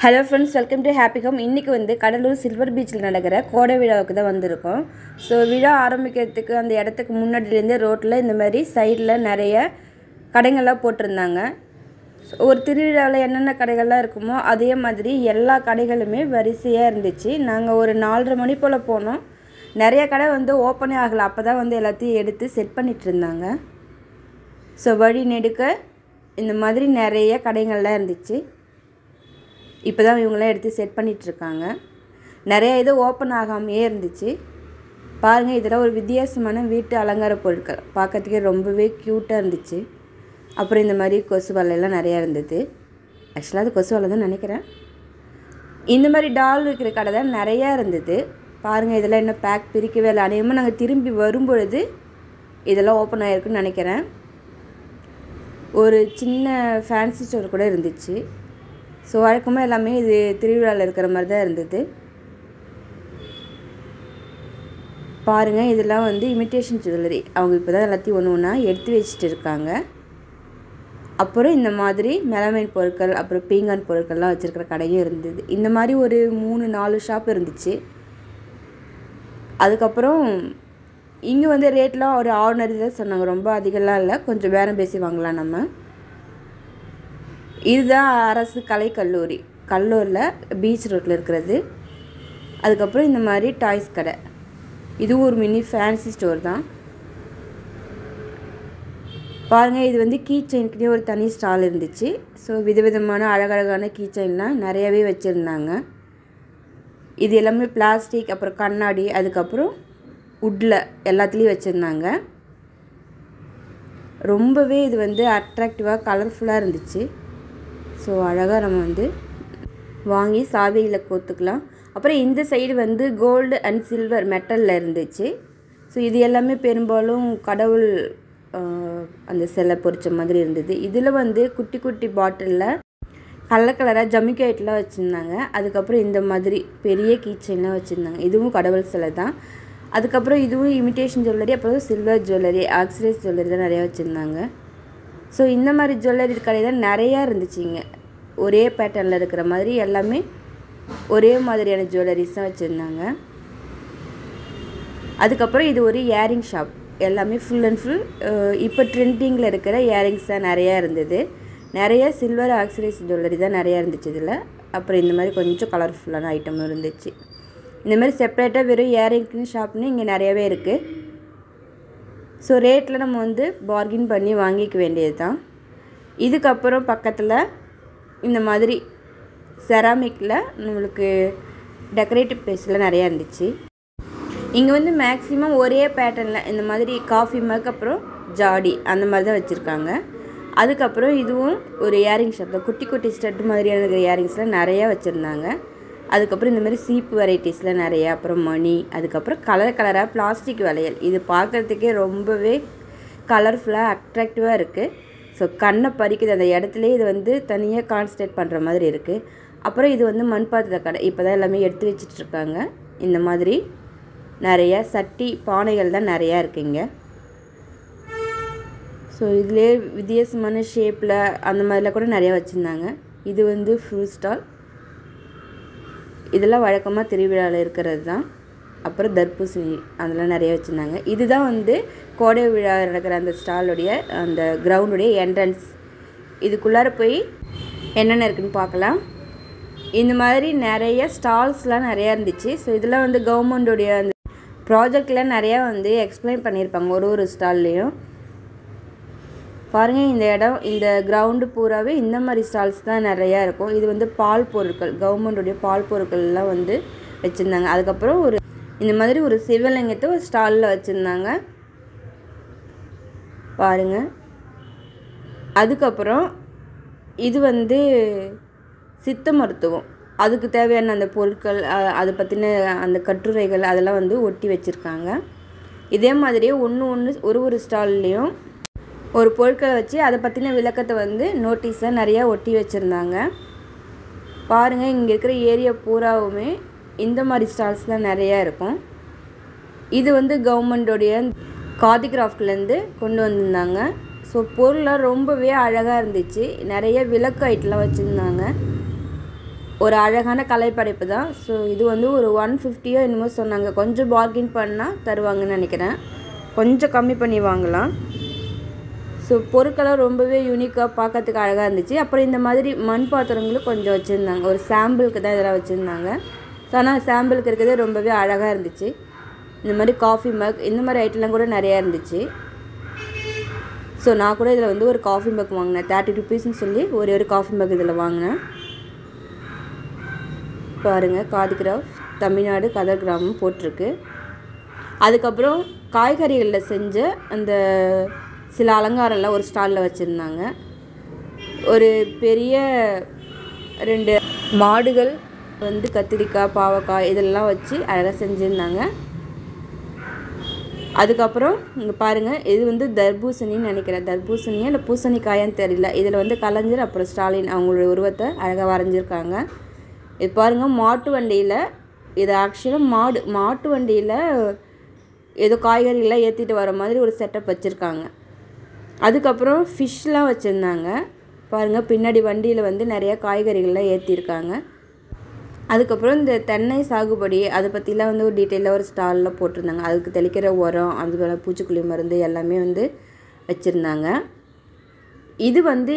hello friends welcome to happy home இன்றைக்கி வந்து Cuddalore silver பீச்சில் நடக்கிற கோடை விழாவுக்கு தான் வந்திருக்கோம் ஸோ விழா ஆரம்பிக்கிறதுக்கு அந்த இடத்துக்கு முன்னாடிலேருந்தே ரோட்டில் இந்த மாதிரி சைடில் நிறைய கடைங்கள்லாம் போட்டிருந்தாங்க ஸோ ஒரு திருவிழாவில் என்னென்ன கடைகள்லாம் இருக்குமோ அதே மாதிரி எல்லா கடைகளுமே வரிசையாக இருந்துச்சு நாங்கள் ஒரு நாலரை மணி போல் போனோம் நிறைய கடை வந்து ஓப்பனே ஆகலை அப்போ தான் வந்து எல்லாத்தையும் எடுத்து செட் பண்ணிட்டு இருந்தாங்க ஸோ வழி நெடுக்க இந்த மாதிரி நிறைய கடைகள்லாம் இருந்துச்சு இப்போ தான் இவங்களாம் எடுத்து செட் பண்ணிகிட்ருக்காங்க நிறைய இது ஓப்பன் ஆகாமையே இருந்துச்சு பாருங்கள் இதெல்லாம் ஒரு வித்தியாசமான வீட்டு அலங்கார பொருட்கள் பார்க்கறதுக்கே ரொம்பவே க்யூட்டாக இருந்துச்சு அப்புறம் இந்த மாதிரி கொசு வலையெல்லாம் நிறையா இருந்தது ஆக்சுவலாக அது கொசு வலை தான் நினைக்கிறேன் இந்த மாதிரி டால் விற்கிற கடை தான் நிறையா இருந்தது பாருங்கள் இதெல்லாம் இன்னும் பேக் பிரிக்கவே இல்லை அநேகமாக நாங்கள் திரும்பி வரும்பொழுது இதெல்லாம் ஓப்பன் ஆகிருக்குன்னு நினைக்கிறேன் ஒரு சின்ன ஃபேன்சி ஸ்டோர் கூட இருந்துச்சு ஸோ வழக்கமாக எல்லாமே இது திருவிழாவில் இருக்கிற மாதிரி தான் இருந்தது பாருங்கள் இதெல்லாம் வந்து இமிட்டேஷன் ஜுவல்லரி அவங்க இப்போ தான் எல்லாத்தையும் ஒன்று ஒன்றா எடுத்து வச்சுட்டு இருக்காங்க அப்புறம் இந்த மாதிரி மெலமைன் பொருட்கள் அப்புறம் பீங்கான் பொருட்கள்லாம் வச்சுருக்கிற கடையும் இருந்தது இந்த மாதிரி ஒரு மூணு நாலு ஷாப் இருந்துச்சு அதுக்கப்புறம் இங்கே வந்து ரேட்லாம் ஒரு ஆர்டினரி தான் சொன்னாங்க ரொம்ப அதிகம்லாம் இல்லை கொஞ்சம் பேரம் பேசி வாங்கலாம் நம்ம இதுதான் அரசு கலைக்கல்லூரி கல்லூரில் பீச் ரோட்டில் இருக்கிறது அதுக்கப்புறம் இந்த மாதிரி டாய்ஸ் கடை இதுவும் ஒரு மினி ஃபேன்சி ஸ்டோர் தான் பாருங்கள் இது வந்து கீ செயின்க்குனே ஒரு தனி ஸ்டால் இருந்துச்சு ஸோ விதவிதமான அழகழகான கீ செயின்லாம் நிறையவே வச்சுருந்தாங்க இது எல்லாமே பிளாஸ்டிக் அப்புறம் கண்ணாடி அதுக்கப்புறம் உட்டில் எல்லாத்துலேயும் வச்சுருந்தாங்க ரொம்பவே இது வந்து அட்ராக்டிவாக கலர்ஃபுல்லாக இருந்துச்சு ஸோ அழகாக நம்ம வந்து வாங்கி சாவியில் கோத்துக்கலாம் அப்புறம் இந்த சைடு வந்து கோல்டு அண்ட் சில்வர் மெட்டலில் இருந்துச்சு ஸோ இது எல்லாமே பெரும்பாலும் கடவுள் அந்த சிலை பொறிச்ச மாதிரி இருந்தது இதில் வந்து குட்டி குட்டி பாட்டிலில் கலர் கலராக ஜமிக்கைட்லாம் வச்சுருந்தாங்க அதுக்கப்புறம் இந்த மாதிரி பெரிய கீச்சைன்லாம் வச்சுருந்தாங்க இதுவும் கடவுள் சிலை தான் அதுக்கப்புறம் இதுவும் இமிட்டேஷன் ஜுவல்லரி அப்புறம் சில்வர் ஜுவல்லரி ஆக்சிடைஸ் ஜுவல்லரி தான் நிறையா வச்சுருந்தாங்க ஸோ இந்த மாதிரி ஜுவல்லரி கடை தான் நிறையா இருந்துச்சுங்க ஒரே பேட்டர்னில் இருக்கிற மாதிரி எல்லாமே ஒரே மாதிரியான ஜுவல்லரிஸ் தான் வச்சுருந்தாங்க அதுக்கப்புறம் இது ஒரு இயரிங் ஷாப் எல்லாமே ஃபுல் அண்ட் ஃபுல் இப்போ ட்ரெண்டிங்கில் இருக்கிற இயரிங்ஸ் தான் நிறையா இருந்தது நிறைய சில்வர் ஆக்சிடைஸ் ஜுவல்லரி தான் நிறையா இருந்துச்சு இதில் அப்புறம் இந்த மாதிரி கொஞ்சம் கலர்ஃபுல்லான ஐட்டமும் இருந்துச்சு இந்த மாதிரி செப்பரேட்டாக வெறும் இயரிங்னு ஷாப்னு இங்கே நிறையவே இருக்குது ஸோ ரேட்டில் நம்ம வந்து பார்கின் பண்ணி வாங்கிக்க வேண்டியது தான் இதுக்கப்புறம் பக்கத்தில் இந்த மாதிரி செராமிக்கில் நம்மளுக்கு டெக்கரேட்டிவ் பேஸ்டில் நிறையா இருந்துச்சு இங்கே வந்து மேக்ஸிமம் ஒரே பேட்டர்னில் இந்த மாதிரி காஃபி மக் அப்புறம் ஜாடி அந்த மாதிரி தான் வச்சுருக்காங்க அதுக்கப்புறம் இதுவும் ஒரு இயரிங் ஷாப் தான் குட்டி குட்டி ஸ்டட் மாதிரியான இருக்கிற இயரிங்ஸ்லாம் நிறையா வச்சுருந்தாங்க அதுக்கப்புறம் இந்த மாதிரி சீப்பு வெரைட்டிஸில் நிறைய அப்புறம் மணி அதுக்கப்புறம் கலர் கலராக பிளாஸ்டிக் வளையல் இது பார்க்குறதுக்கே ரொம்பவே கலர்ஃபுல்லாக அட்ராக்டிவாக இருக்குது ஸோ கண்ணை பறிக்குது அந்த இடத்துலேயே இது வந்து தனியாக கான்சன்ட்ரேட் பண்ணுற மாதிரி இருக்குது அப்புறம் இது வந்து மண் பாத்திர கடை இப்போ தான் எல்லாமே எடுத்து வச்சிட்ருக்காங்க இந்த மாதிரி நிறைய சட்டி பானைகள் தான் நிறையா இருக்குங்க ஸோ இதிலே வித்தியாசமான ஷேப்பில் அந்த மாதிரிலாம் கூட நிறையா வச்சுருந்தாங்க இது வந்து ஃப்ரூட் ஸ்டால் இதெல்லாம் வழக்கமாக திருவிழாவில் இருக்கிறது தான் அப்புறம் தர்பூசணி அதெல்லாம் நிறைய வச்சுருந்தாங்க இதுதான் வந்து கோடை விழா நடக்கிற அந்த ஸ்டாலுடைய அந்த கிரவுண்டுடைய என்ட்ரன்ஸ் இதுக்குள்ளார போய் என்னென்ன இருக்குதுன்னு பார்க்கலாம் இந்த மாதிரி நிறைய ஸ்டால்ஸ்லாம் நிறையா இருந்துச்சு ஸோ இதெல்லாம் வந்து கவர்மெண்ட்டுடைய அந்த ப்ராஜெக்டில் நிறையா வந்து எக்ஸ்பிளைன் பண்ணியிருப்பாங்க ஒரு ஒரு ஸ்டால்லையும் பாருங்கள் இந்த இடம் இந்த கிரவுண்டு பூராவே இந்த மாதிரி ஸ்டால்ஸ் தான் நிறையா இருக்கும் இது வந்து பால் பொருட்கள் கவர்மெண்ட்டுடைய பால் பொருட்கள்லாம் வந்து வச்சுருந்தாங்க அதுக்கப்புறம் ஒரு இந்த மாதிரி ஒரு சிவலிங்கத்தை ஒரு ஸ்டாலில் வச்சுருந்தாங்க பாருங்கள் அதுக்கப்புறம் இது வந்து சித்த மருத்துவம் அதுக்கு தேவையான அந்த பொருட்கள் அதை பற்றின அந்த கட்டுரைகள் அதெல்லாம் வந்து ஒட்டி வச்சுருக்காங்க இதே மாதிரியே ஒன்று ஒன்று ஒரு ஒரு ஸ்டால்லையும் ஒரு பொருட்களை வச்சு அதை பற்றின விளக்கத்தை வந்து நோட்டீஸை நிறையா ஒட்டி வச்சுருந்தாங்க பாருங்கள் இங்கே இருக்கிற ஏரியா பூராவுமே இந்த மாதிரி ஸ்டால்ஸ் தான் நிறையா இருக்கும் இது வந்து கவர்மெண்டோடைய காதி கிராஃப்ட்லேருந்து கொண்டு வந்திருந்தாங்க ஸோ பொருளாக ரொம்பவே அழகாக இருந்துச்சு நிறைய விளக்கு ஐட்டெலாம் வச்சுருந்தாங்க ஒரு அழகான கலைப்படைப்பு தான் ஸோ இது வந்து ஒரு ஒன் ஃபிஃப்டியோ என்னமோ சொன்னாங்க கொஞ்சம் பார்கின் பண்ணால் தருவாங்கன்னு நினைக்கிறேன் கொஞ்சம் கம்மி பண்ணி வாங்கலாம் ஸோ பொருட்களாம் ரொம்பவே யூனிக்காக பார்க்கறதுக்கு அழகாக இருந்துச்சு அப்புறம் இந்த மாதிரி மண் பாத்திரங்களும் கொஞ்சம் வச்சுருந்தாங்க ஒரு சாம்பிளுக்கு தான் இதெல்லாம் வச்சுருந்தாங்க ஸோ ஆனால் சாம்பிளுக்கு இருக்கிறதே ரொம்பவே அழகாக இருந்துச்சு இந்த மாதிரி காஃபி மக் இந்த மாதிரி ஐட்டம்லாம் கூட நிறையா இருந்துச்சு ஸோ நான் கூட இதில் வந்து ஒரு காஃபி மக் வாங்கினேன் தேர்ட்டி ருபீஸ்னு சொல்லி ஒரே ஒரு காஃபி மக் இதில் வாங்கினேன் பாருங்கள் காதிகிராஃப் தமிழ்நாடு கதர் கிராமம் போட்டிருக்கு அதுக்கப்புறம் காய்கறிகளில் செஞ்ச அந்த சில அலங்காரம்லாம் ஒரு ஸ்டாலில் வச்சுருந்தாங்க ஒரு பெரிய ரெண்டு மாடுகள் வந்து கத்திரிக்காய் பாவக்காய் இதெல்லாம் வச்சு அழகாக செஞ்சுருந்தாங்க அதுக்கப்புறம் இங்கே பாருங்கள் இது வந்து தர்பூசணின்னு நினைக்கிறேன் தர்பூசணியா இல்லை பூசணிக்காயான்னு தெரியல இதில் வந்து கலைஞர் அப்புறம் ஸ்டாலின் அவங்களோட உருவத்தை அழகாக வரைஞ்சிருக்காங்க இது பாருங்கள் மாட்டு வண்டியில் இது ஆக்சுவலாக மாடு மாட்டு வண்டியில் ஏதோ காய்கறிலாம் ஏற்றிட்டு வர மாதிரி ஒரு செட்டப் வச்சுருக்காங்க அதுக்கப்புறம் ஃபிஷ்லாம் வச்சுருந்தாங்க பாருங்கள் பின்னாடி வண்டியில் வந்து நிறைய காய்கறிகள்லாம் ஏற்றிருக்காங்க அதுக்கப்புறம் இந்த தென்னை சாகுபடி அதை பற்றிலாம் வந்து ஒரு டீட்டெயிலாக ஒரு ஸ்டாலில் போட்டிருந்தாங்க அதுக்கு தெளிக்கிற உரம் அதுபோல் பூச்சிக்கொல்லி மருந்து எல்லாமே வந்து வச்சுருந்தாங்க இது வந்து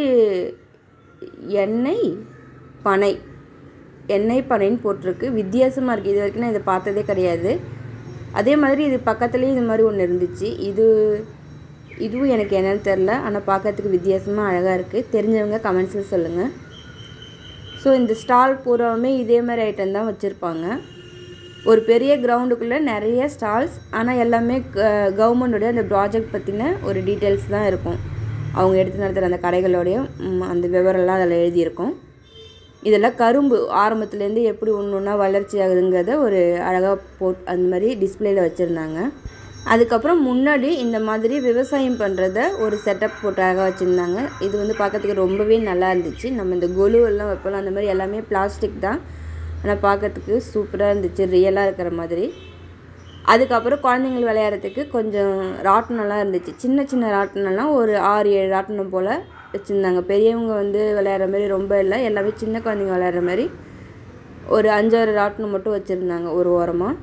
எண்ணெய் பனை எண்ணெய் பனைன்னு போட்டிருக்கு வித்தியாசமாக இருக்குது இது வரைக்கும் நான் இதை பார்த்ததே கிடையாது அதே மாதிரி இது பக்கத்துலேயும் இது மாதிரி ஒன்று இருந்துச்சு இது இதுவும் எனக்கு என்னன்னு தெரில ஆனால் பார்க்கறதுக்கு வித்தியாசமாக அழகாக இருக்குது தெரிஞ்சவங்க கமெண்ட்ஸில் சொல்லுங்கள் ஸோ இந்த ஸ்டால் பூராவுமே இதே மாதிரி ஐட்டம் தான் வச்சுருப்பாங்க ஒரு பெரிய கிரவுண்டுக்குள்ளே நிறைய ஸ்டால்ஸ் ஆனால் எல்லாமே கவர்மெண்டோடைய அந்த ப்ராஜெக்ட் பற்றின ஒரு டீட்டெயில்ஸ் தான் இருக்கும் அவங்க எடுத்து நடத்துகிற அந்த கடைகளோடைய ம், அந்த விவரம்லாம் அதில் எழுதியிருக்கும் இதெல்லாம் கரும்பு ஆரம்பத்துலேருந்து எப்படி ஒன்று ஒன்றா வளர்ச்சி ஆகுதுங்கிறத ஒரு அழகாக போட் அந்த மாதிரி டிஸ்பிளேயில் வச்சுருந்தாங்க அதுக்கப்புறம் முன்னாடி இந்த மாதிரி விவசாயம் பண்ணுறத ஒரு செட்டப் போட்டு அழகாக வச்சுருந்தாங்க இது வந்து பார்க்கறதுக்கு ரொம்பவே நல்லா இருந்துச்சு நம்ம இந்த கொலு எல்லாம் வைப்போம் அந்த மாதிரி எல்லாமே பிளாஸ்டிக் தான் ஆனால் பார்க்கறதுக்கு சூப்பராக இருந்துச்சு ரியலாக இருக்கிற மாதிரி அதுக்கப்புறம் குழந்தைங்கள் விளையாடுறதுக்கு கொஞ்சம் ராட்டினம்லாம் இருந்துச்சு சின்ன சின்ன ராட்டினம்லாம் ஒரு ஆறு ஏழு ராட்டினம் போல் வச்சுருந்தாங்க பெரியவங்க வந்து விளையாடுற மாதிரி ரொம்ப இல்லை எல்லாமே சின்ன குழந்தைங்க விளையாடுற மாதிரி ஒரு அஞ்சாறு ராட்டினம் மட்டும் வச்சுருந்தாங்க ஒரு ஓரமாக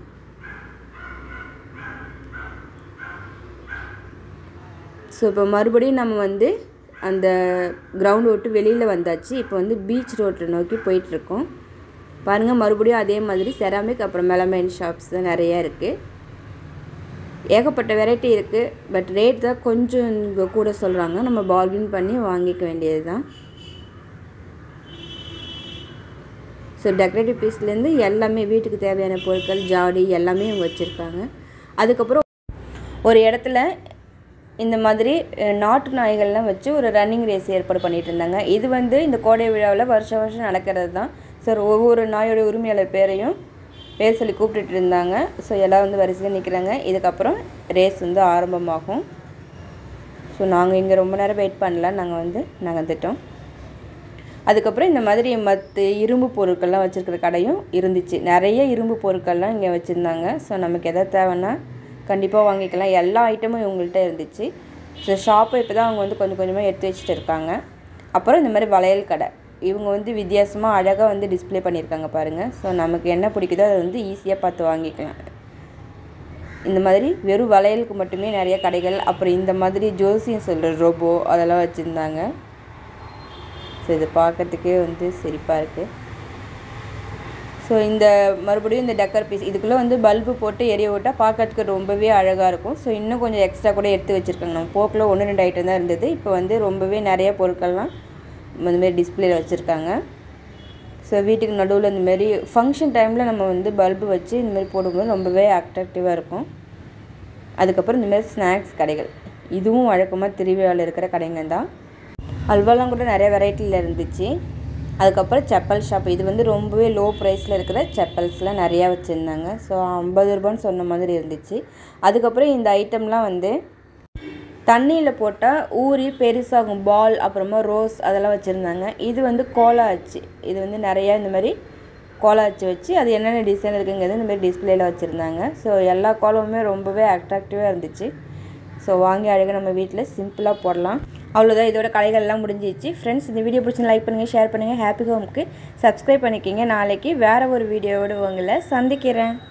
ஸோ இப்போ மறுபடியும் நம்ம வந்து அந்த கிரவுண்ட் விட்டு வெளியில் வந்தாச்சு இப்போ வந்து பீச் ரோட்டை நோக்கி போயிட்டுருக்கோம் பாருங்கள் மறுபடியும் அதே மாதிரி செராமிக் அப்புறம் மெலமைன் ஷாப்ஸ் தான் நிறையா இருக்குது ஏகப்பட்ட வெரைட்டி இருக்குது பட் ரேட் தான் கொஞ்சம் இங்கே கூட சொல்கிறாங்க நம்ம பார்கின் பண்ணி வாங்கிக்க வேண்டியது தான் ஸோ டெக்கரேட்டிவ் பீஸ்லேருந்து எல்லாமே வீட்டுக்கு தேவையான பொருட்கள் ஜாடி எல்லாமே இவங்க வச்சுருக்காங்க அதுக்கப்புறம் ஒரு இடத்துல இந்த மாதிரி அஹ், நாட்டு நாய்கள்லாம் வச்சு ஒரு ரன்னிங் ரேஸ் ஏற்பாடு பண்ணிட்டு இருந்தாங்க இது வந்து இந்த கோடை விழாவில் வருஷம் வருஷம் நடக்கிறது தான் சார் ஒவ்வொரு நாயோட உரிமையாளர் பேரையும் பேர் சொல்லி கூப்பிட்டுட்டு இருந்தாங்க ஸோ எல்லாம் வந்து வரிசையாக நிற்கிறாங்க இதுக்கப்புறம் ரேஸ் வந்து ஆரம்பமாகும் ஸோ நாங்கள் இங்கே ரொம்ப நேரம் வெயிட் பண்ணல நாங்கள் வந்து நகர்ந்துட்டோம் அதுக்கப்புறம் இந்த மாதிரி மற்ற இரும்பு பொருட்கள்லாம் வச்சுருக்கிற கடையும் இருந்துச்சு நிறைய இரும்பு பொருட்கள்லாம் இங்கே வச்சுருந்தாங்க ஸோ நமக்கு எதாவது தேவைன்னா கண்டிப்பாக வாங்கிக்கலாம் எல்லா ஐட்டமும் இவங்கள்ட்ட இருந்துச்சு ஸோ ஷாப்பை இப்போ தான் அவங்க வந்து கொஞ்சம் கொஞ்சமாக எடுத்து வச்சுட்டு இருக்காங்க அப்புறம் இந்த மாதிரி வளையல் கடை இவங்க வந்து வித்தியாசமாக அழகாக வந்து டிஸ்ப்ளே பண்ணியிருக்காங்க பாருங்கள் ஸோ நமக்கு என்ன பிடிக்குதோ அதை வந்து ஈஸியாக பார்த்து வாங்கிக்கலாம் இந்த மாதிரி வெறும் வளையலுக்கு மட்டுமே நிறைய கடைகள் அப்புறம் இந்த மாதிரி ஜோசியம் சொல்கிற ரோபோ அதெல்லாம் வச்சுருந்தாங்க ஸோ இது பார்க்கறதுக்கே வந்து சிரிப்பாக இருக்குது ஸோ இந்த மறுபடியும் இந்த டக்கர் பீஸ் இதுக்குள்ளே வந்து பல்பு போட்டு எரிய விட்டால் பார்க்கறதுக்கு ரொம்பவே அழகாக இருக்கும் ஸோ இன்னும் கொஞ்சம் எக்ஸ்ட்ரா கூட எடுத்து வச்சுருக்காங்க நம்ம போக்கில் ஒன்று ரெண்டு ஐட்டம் தான் இருந்தது இப்போ வந்து ரொம்பவே நிறைய பொருட்கள்லாம் இந்த மாதிரி டிஸ்பிளேல வச்சுருக்காங்க ஸோ வீட்டுக்கு நடுவில் இந்த மாதிரி ஃபங்க்ஷன் டைமில் நம்ம வந்து பல்பு வச்சு இந்த மாதிரி போடும்போது ரொம்பவே அட்ராக்டிவாக இருக்கும் அதுக்கப்புறம் இந்த மாதிரி ஸ்நாக்ஸ் கடைகள் இதுவும் வழக்கமாக திருவிழாவில் இருக்கிற கடைங்க தான் அல்வாலாம் கூட நிறைய வெரைட்டியில் இருந்துச்சு அதுக்கப்புறம் செப்பல் ஷாப் இது வந்து ரொம்பவே லோ ப்ரைஸில் இருக்கிற செப்பல்ஸ்லாம் நிறையா வச்சுருந்தாங்க ஸோ ஐம்பது ரூபான்னு சொன்ன மாதிரி இருந்துச்சு அதுக்கப்புறம் இந்த ஐட்டம்லாம் வந்து தண்ணியில் போட்டால் ஊறி பெருசாகும் பால் அப்புறமா ரோஸ் அதெல்லாம் வச்சுருந்தாங்க இது வந்து கோலா அச்சு இது வந்து நிறையா இந்த மாதிரி கோலா அச்சு வச்சு அது என்னென்ன டிசைன் இருக்குங்கிறது இந்த மாதிரி டிஸ்பிளேல வச்சுருந்தாங்க ஸோ எல்லா கோலமுமே ரொம்பவே அட்ராக்டிவாக இருந்துச்சு ஸோ வாங்கி அழகாக நம்ம வீட்டில் சிம்பிளாக போடலாம் அவ்வளோதான் இதோட கலைகள்லாம் முடிஞ்சிச்சு ஃப்ரெண்ட்ஸ் இந்த வீடியோ பிடிச்சி லைக் பண்ணுங்கள் ஷேர் பண்ணுங்கள் ஹாப்பி ஹோம்க்கு சப்ஸ்கிரைப் பண்ணிக்கிங்க நாளைக்கு வேறு ஒரு வீடியோவோட உங்களை சந்திக்கிறேன்